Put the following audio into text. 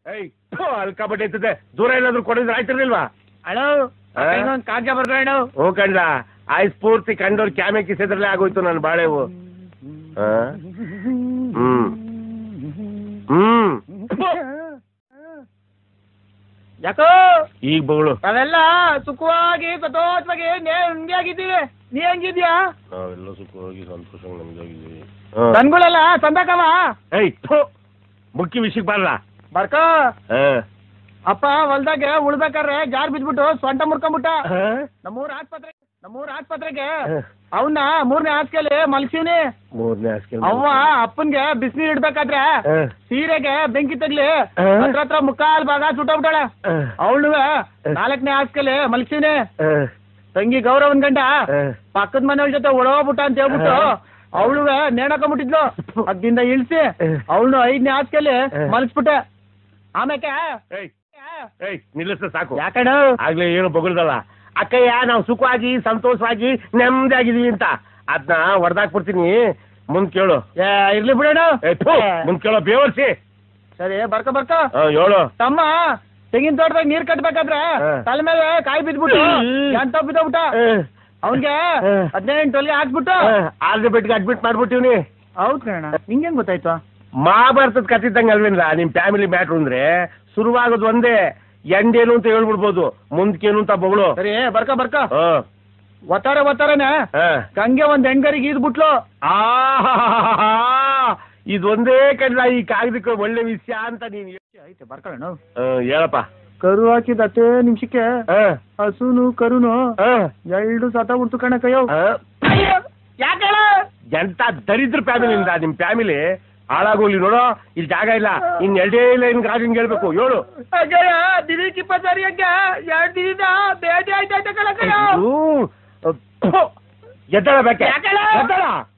ಏಯ್ ಅಲ್ಕಾಬಟ್ಟೆ ಎತ್ತದೆ ದೂರ ಏನಾದ್ರು ಕೊಡಿದ್ರೆ ಆಯ್ತಿರ್ಲಿಲ್ವಾ ಅಣ್ಣೋ ಆ? ಒಂದು ಕಾಗ್ಯ ಬರ್ತಾರೆ ಅಣ್ಣ ಓ ಕಂಡ ಆಯ್ ಸ್ಫೂರ್ತಿ ಕಂಡೋರ್ ಕ್ಯಾಮೆ ಕಿಸಿದ್ರಲ್ಲೇ ಆಗೋಯ್ತು ನನ್ನ ಬಾಳೆವು ಆ? ಹ್ಮ್ ಹ್ಮ್ ಯಾಕೋ ಈಗ ಬಗಳು ನಾವೆಲ್ಲ ಸುಖವಾಗಿ ಸಂತೋಷವಾಗಿ ನೆಮ್ಮದಿಯಾಗಿದ್ದೀವಿ ನೀ ಹೆಂಗಿದ್ಯಾ ನಾವೆಲ್ಲ ಸುಖವಾಗಿ ಸಂತೋಷವಾಗಿ ನಮ್ದಾಗಿದ್ದೀವಿ ನನ್ಗಳೆಲ್ಲ ಸಂದಕವ ಏಯ್ ಥು, ಮುಖ್ಯ ವಿಷಯಕ್ಕೆ ಬರಲ್ಲ ಬರ್ಕೋ ಅಪ್ಪ ಹೊಲ್ದಾಗ ಉಳ್ಬೇಕಾದ್ರೆ ಜಾರ್ ಬಿದ್ಬಿಟ್ಟು ಸೊಂಟ ಮುರ್ಕೊಂಬಿಟ್ಟ ನಮ್ಮೂರ ಆಸ್ಪತ್ರೆ ನಮ್ಮೂರ ಆಸ್ಪತ್ರೆಗೆ ಅವನ್ನ ಮೂರನೇ ಹಾಸ್ಗೆಲಿ ಮಲ್ಸಿವ್ನಿ ಮೂರನೇ ಹಾಸ್ಗೆ ಅವ್ವ ಅಪ್ಪನ್ಗೆ ಬಿಸಿನೀರ್ ಇಡ್ಬೇಕಾದ್ರೆ ಸೀರೆಗೆ ಬೆಂಕಿ ತಗ್ಲಿ ಹತ್ರ ಹತ್ರ ಮುಕ್ಕಾಲ್ ಭಾಗ ಸುಟ್ಟೋಗ್ಬಿಟ್ಟಾಳೆ ಅವಳು ನಾಲ್ಕನೇ ಹಾಸ್ಗೆಲಿ ಮಲ್ಸಿವ್ನಿ ತಂಗಿ ಗೌರವನ್ ಗಂಡ ಪಕ್ಕದ ಮನೆಯವ್ರ ಜೊತೆ ಒಳಗೋಗ್ಬಿಟ್ಟ ಅಂತ ಹೇಳ್ಬಿಟ್ಟು ಅವಳು ನೇಣಾಕೊಂಡ್ಬಿಟ್ಟಿದ್ಲು ಅದ್ದಿಂದ ಇಳಿಸಿ ಅವಳು ಐದನೇ ಹಾಸ್ಗೆಲಿ ಮಲಗಿಸ್ಬಿಟ್ಟೆ ಆಮೇಲೆ ಏಯ್ ಏಯ್ ನಿಲ್ಲಿಸ ಸಾಕು ಯಾಕಣ ಆಗ್ಲೇ ಏನು ಬಗಲ್ದಲ್ಲ ಅಕ್ಕಯ್ಯ ನಾವು ಸುಖವಾಗಿ ಸಂತೋಷವಾಗಿ ನೆಮ್ಮದಿಯಾಗಿದೀವಿ ಅಂತ ಅದನ್ನ ಹೊಡೆದಾಕ್ಬಿಡ್ತೀನಿ ಮುಂದ್ ಕೇಳು ಏ, ಇರ್ಲಿ ಬಿಡೋಣ ಏ, ಥು, ಮುಂದ್ ಕೇಳೋ ಬೇವರ್ಸಿ ಸರಿ ಬರ್ಕ ಬರ್ಕ ಹಾ ಹೇಳು ತಮ್ಮ ತೆಂಗಿನ ತೋಟದಾಗ ನೀರ್ ಕಟ್ಬೇಕಾದ್ರೆ ಹಾ. ತಲೆ ಮೇಲೆ ಕಾಯಿ ಬಿದ್ಬಿಟ್ಟು ಹ್ಮ್. ಎಂತ ಬಿದ್ದೋಗ್ಬಿಟ್ಟ ಅವನ್ಗೆ ಹಾ. ಹದಿನೆಂಟು ತೊಲಿಗೆ ಹಾಕ್ಬಿಟ್ಟು ಆಲ್ದ ಬೆಟ್ಟಿಗೆ ಅಡ್ಮಿಟ್ ಮಾಡ್ಬಿಟ್ಟಿವ್ನಿ ಹೌದ್ ಕಣ ನಿಂಗೇನ್ ಗೊತ್ತಾಯ್ತು ಮಹಾಭಾರತದ ಕತ್ತಿದ್ದಂಗೆ ಅಲ್ವೇನ್ರ ನಿಮ್ ಫ್ಯಾಮಿಲಿ ಮ್ಯಾಟ್ರ್ ಅಂದ್ರೆ ಶುರುವಾಗೋದು ಒಂದೇ ಎಂಡೇನು ಅಂತ ಹೇಳ್ಬಿಡ್ಬೋದು ಮುಂದ್ಕೇನು ಅಂತ ಬಗಳು ಸರಿ ಬರ್ಕ ಬರ್ಕ ಹಾ ಒತ್ತಾರೆ ಒತ್ತಾರನೆ ಹಾ ಗಂಗೆ ಒಂದ್ ಹೆಣ್ಗರಿಗೆ ಈದ್ಬಿಟ್ಲು ಆಹಾಹಾಹಾ. ಇದೊಂದೇ ಕಡ್ಲ ಈ ಕಾಗದಕ್ಕೆ ಒಳ್ಳೆ ವಿಷಯ ಅಂತ ನೀನ್ ಹೇಳ್- ಐತೆ ಬರ್ಕೊಳ್ಳೋಣ ಆ, ಹೇಳಪ್ಪ ಕರು ಹಾಕಿದ ಹತ್ತೇ ನಿಮಿಷಕ್ಕೆ ಆ, ಹಸುನು ಕರುನು ಆ, ಎರಡು ಸತ ಉಡ್ತು ಕಣ ಕೈಯೋ ಆ. ಯಾಕೆ ಎಂತ ದರಿದ್ರ ಫ್ಯಾಮಿಲಿಂದ ನಿಮ್ ಫ್ಯಾಮಿಲಿ ಹಾಳಾಗೋಲಿ ನೋಡೋ ಇಲ್ಲಿ ಜಾಗ ಇಲ್ಲ ಇನ್ ಎರಡೇ ಲೈನ್ ಗಾಡಿನ ಹೇಳ್ಬೇಕು ಹೇಳು ಅಯ್ಯಯ್ಯ ದಿನಕ್ಕೆ ಇಪ್ಪತ್ತು ಸರಿ ಹಂಗೆ ಎರಡು ದಿನದ ಭೇಟಿ ಆಯ್ತಾಯ್ತ ಕಣ ಕೈಯೋ ಎದ್ದಳ ಬೇಕೆ ಯಾಕಲ್ಲ? ಎದ್ದಳ